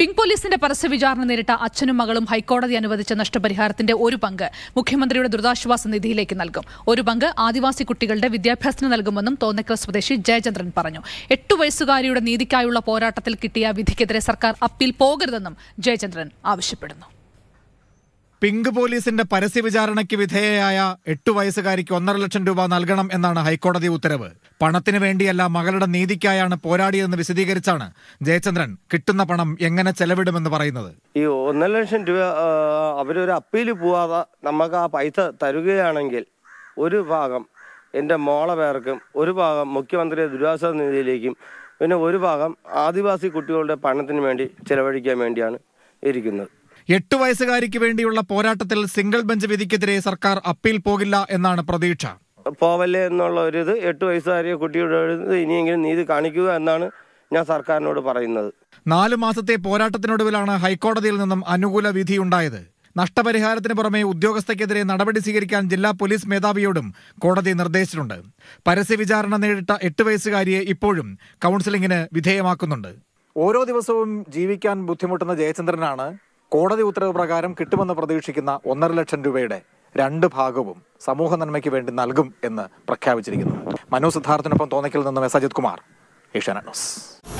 pink പോലീസിന്റെ പരസ്യ വിചാരണ നേരിട്ട അച്ഛനും മകളും ഹൈക്കോടതി അനുവദിച്ച നഷ്ടപരിഹാരത്തിന്റെ ഒരു പങ്ക് മുഖ്യമന്ത്രിയുടെ ദുരിതാശ്വാസ നിധിയിലേക്ക് നൽകും ഒരു പങ്ക് ആദിവാസി കുട്ടികളുടെ വിദ്യാഭ്യാസത്തിന് നൽകുമെന്നും തോന്നക്കൽ സ്വദേശി ജയചന്ദ്രൻ പറഞ്ഞു എട്ടു വയസ്സുകാരിയുടെ നീതിക്കായുള്ള പോരാട്ടത്തിൽ കിട്ടിയ വിധിക്കെതിരെ സർക്കാർ അപ്പീൽ പോകരുതെന്നും ജയചന്ദ്രൻ ആവശ്യപ്പെടുന്നു പിങ്ക് പോലീസിന്റെ പരസ്യ വിചാരണയ്ക്ക് വിധേയയായ എട്ടു വയസ്സുകാരിക്ക് ഒന്നര ലക്ഷം രൂപ നൽകണം എന്നാണ് ഹൈക്കോടതി ഉത്തരവ് പണത്തിന് വേണ്ടിയല്ല മകളുടെ നീതിക്കായാണ് പോരാടിയതെന്ന് വിശദീകരിച്ചാണ് ജയചന്ദ്രൻ കിട്ടുന്ന പണം എങ്ങനെ ചെലവിടുമെന്ന് പറയുന്നത് ഈ ഒന്നര ലക്ഷം രൂപ ആ, അവരൊരു അപ്പീൽ പോവാതെ നമുക്ക് ആ പൈസ തരുകയാണെങ്കിൽ ഒരു ഭാഗം എൻ്റെ മോളെ പേർക്കും ഒരു ഭാഗം മുഖ്യമന്ത്രിയുടെ ദുരിതാശ്വാസ നിധിയിലേക്കും പിന്നെ ഒരു ഭാഗം ആദിവാസി കുട്ടികളുടെ പഠനത്തിന് വേണ്ടി ചെലവഴിക്കാൻ വേണ്ടിയാണ് ഇരിക്കുന്നത് എട്ടു വയസ്സുകാരിക്ക് വേണ്ടിയുള്ള പോരാട്ടത്തിൽ സിംഗിൾ ബെഞ്ച് വിധിക്കെതിരെ സർക്കാർ അപ്പീൽ പോകില്ല എന്നാണ് പ്രതീക്ഷ പോവല്ലേ എന്നുള്ള ഒരു ഇത് എട്ട് വയസ്സുകാരിയ കുട്ടിയുടെ ഒരു ഇത് ഇനിയെങ്കിലും നീതി കാണിക്കുക എന്നാണ് ഞാൻ സർക്കാരിനോട് പറയുന്നത് നാലു മാസത്തെ പോരാട്ടത്തിനൊടുവിലാണ് ഹൈക്കോടതിയിൽ നിന്നും അനുകൂല വിധിയുണ്ടായത് നഷ്ടപരിഹാരത്തിന് പുറമെ ഉദ്യോഗസ്ഥയ്ക്കെതിരെ നടപടി സ്വീകരിക്കാൻ ജില്ലാ പോലീസ് മേധാവിയോടും കോടതി നിർദ്ദേശിച്ചിട്ടുണ്ട് പരസ്യ വിചാരണ നേരിട്ട എട്ട് വയസ്സുകാരിയെ ഇപ്പോഴും കൗൺസിലിംഗിന് വിധേയമാക്കുന്നുണ്ട് ഓരോ ദിവസവും ജീവിക്കാൻ ബുദ്ധിമുട്ടുന്ന ജയചന്ദ്രനാണ് കോടതി ഉത്തരവ് പ്രകാരം കിട്ടുമെന്ന് പ്രതീക്ഷിക്കുന്ന ഒന്നര ലക്ഷം രൂപയുടെ രണ്ട് ഭാഗവും സമൂഹ നന്മയ്ക്ക് വേണ്ടി നൽകും എന്ന് പ്രഖ്യാപിച്ചിരിക്കുന്നു മനു സിദ്ധാർത്ഥിനൊപ്പം തോന്നയ്ക്കിൽ നിന്നും എസ് അജിത് കുമാർ ഏഷ്യാനെറ്റ് ന്യൂസ്